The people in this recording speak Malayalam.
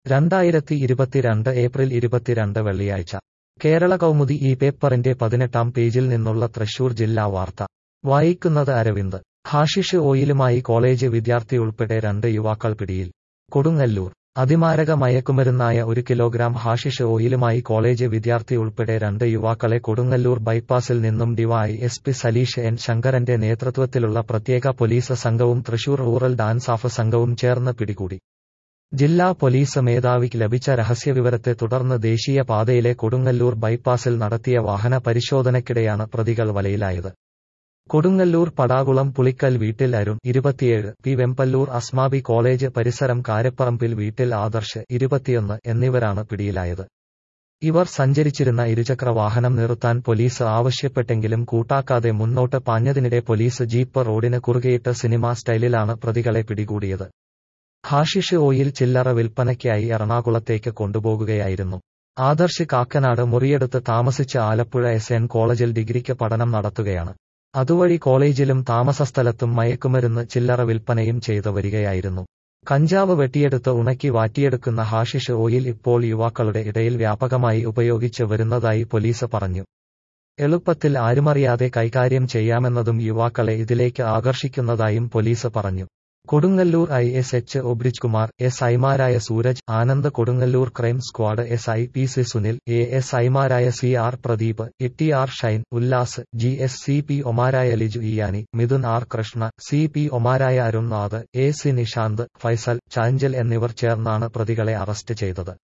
രണ്ടായിരത്തി ഇരുപത്തിരണ്ട് ഏപ്രിൽ ഇരുപത്തിരണ്ട് വെള്ളിയാഴ്ച കേരള കൗമുദി ഈ പേപ്പറിന്റെ പതിനെട്ടാം പേജിൽ നിന്നുള്ള തൃശൂർ ജില്ലാ വാർത്ത വായിക്കുന്നത് അരവിന്ദ് ഹാഷിഷ് ഓയിലുമായി കോളേജ് വിദ്യാർത്ഥി ഉൾപ്പെടെ രണ്ട് യുവാക്കൾ പിടിയിൽ കൊടുങ്ങല്ലൂർ അതിമാരക മയക്കുമരുന്നായ ഒരു കിലോഗ്രാം ഹാഷിഷ് ഓയിലുമായി കോളേജ് വിദ്യാർത്ഥി ഉൾപ്പെടെ രണ്ട് യുവാക്കളെ കൊടുങ്ങല്ലൂർ ബൈപ്പാസിൽ നിന്നും DY S P Saleesh N ശങ്കരന്റെ നേതൃത്വത്തിലുള്ള പ്രത്യേക പോലീസ് സംഘവും തൃശൂർ റൂറൽ ഡാൻസാഫ് സംഘവും ചേർന്ന് പിടികൂടി ജില്ലാ പോലീസ് മേധാവിക്ക് ലഭിച്ച രഹസ്യവിവരത്തെ തുടർന്ന് ദേശീയ പാതയിലെ കൊടുങ്ങല്ലൂർ ബൈപ്പാസിൽ നടത്തിയ വാഹന പരിശോധനയ്ക്കിടെയാണ് പ്രതികൾ വലയിലായത് കൊടുങ്ങല്ലൂർ പടാകുളം പുളിക്കൽ വീട്ടിൽ അരുൺ ഇരുപത്തിയേഴ് പി വെമ്പല്ലൂർ അസ്മാബി കോളേജ് പരിസരം കാരപ്പറമ്പിൽ വീട്ടിൽ ആദർശ് ഇരുപത്തിയൊന്ന് എന്നിവരാണ് പിടിയിലായത് ഇവർ സഞ്ചരിച്ചിരുന്ന ഇരുചക്ര വാഹനം നിർത്താൻ പോലീസ് ആവശ്യപ്പെട്ടെങ്കിലും കൂട്ടാക്കാതെ മുന്നോട്ട് പാഞ്ഞതിനിടെ പോലീസ് ജീപ്പ് റോഡിന് കുറുകെയിട്ട് സിനിമാ സ്റ്റൈലിലാണ് പ്രതികളെ പിടികൂടിയത് ഹാഷിഷ് ഓയിൽ ചില്ലറ വിൽപ്പനയ്ക്കായി എറണാകുളത്തേക്ക് കൊണ്ടുപോകുകയായിരുന്നു ആദർശ് കാക്കനാട് മുറിയെടുത്ത് താമസിച്ച് ആലപ്പുഴ എസ് എൻ കോളേജിൽ ഡിഗ്രിക്ക് പഠനം നടത്തുകയാണ് അതുവഴി കോളേജിലും താമസസ്ഥലത്തും മയക്കുമരുന്ന് ചില്ലറ വിൽപ്പനയും ചെയ്തു വരികയായിരുന്നു കഞ്ചാവ് വെട്ടിയെടുത്ത് ഉണക്കി വാറ്റിയെടുക്കുന്ന ഹാഷിഷ് ഓയിൽ ഇപ്പോൾ യുവാക്കളുടെ ഇടയിൽ വ്യാപകമായി ഉപയോഗിച്ച് വരുന്നതായി പോലീസ് പറഞ്ഞു എളുപ്പത്തിൽ ആരുമറിയാതെ കൈകാര്യം ചെയ്യാമെന്നതും യുവാക്കളെ ഇതിലേക്ക് ആകർഷിക്കുന്നതായും പോലീസ് പറഞ്ഞു Kodungallur I S H ഒബ്രിജ് Kumar S ഐമാരായ Sooraj Anand Kodungallur crime squad S I P C Sunil A S ഐമാരായ C R Pradeep A T R Shine Ullas G S C P ഒമാരായ Liju ഇയാനി Mithun R Krishna C P ഒമാരായ അരുൺനാഥ് A C Nishant Faisal ചാഞ്ചൽ എന്നിവർ ചേർന്നാണ് പ്രതികളെ അറസ്റ്റ് ചെയ്തത്